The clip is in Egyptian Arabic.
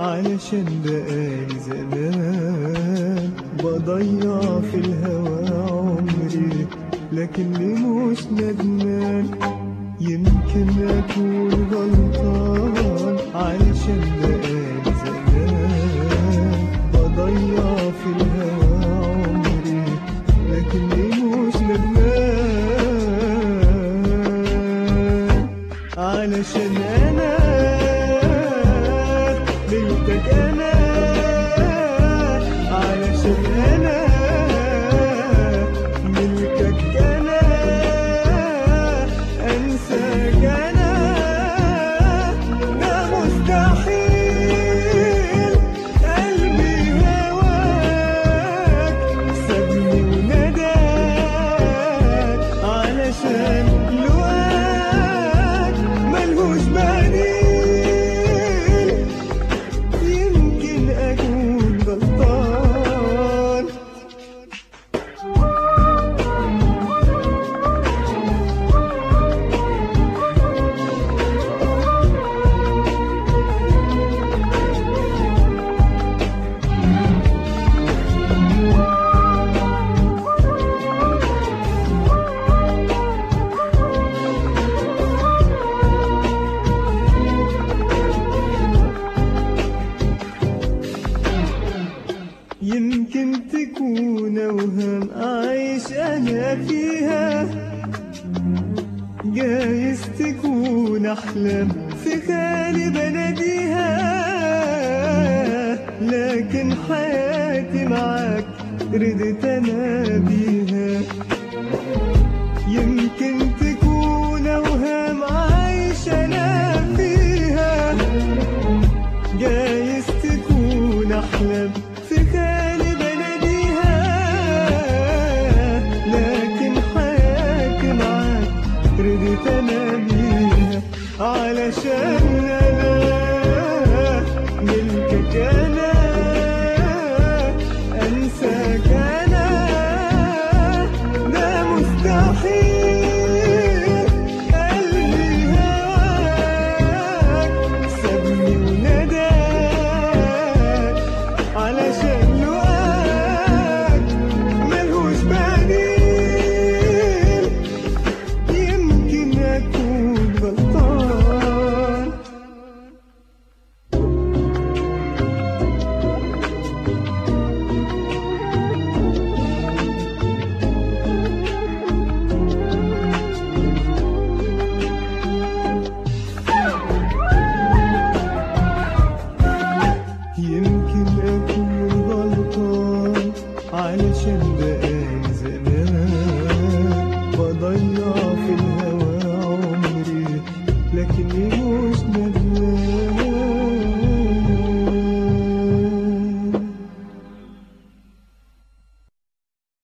علشان بقالي زمان بضيع في الهوى عمري لكني مش ندمان يمكن أكون غلطان علشان بقالي زمان بضيع في الهوى عمري لكني مش ندمان علشان أنا ملكك أنا علشان أنا ملكك أنا أنساك أنا ده مستحيل قلبي هواك سابني ونداك علشان لواك ملهوش بديل يمكن أكون غلطان يمكن تكون أوهام أعيش أنا فيها جايز تكون أحلام في خيالي بناديها لكن حياتي معاك ردت أنا بيها يمكن تكون أوهام عايش أنا فيها جايز تكون أحلام في خيالي بناديها لكن حياتي معاك رديت أنا بيها علشان أنا ملكك أنا أنساك أنا ده مستحيل قلبي هواك سابني ونداك علشان لقاك ملهوش بديل يمكن أكون غلطان يمكن أكون غلطان علشان بقالي زمان بضيع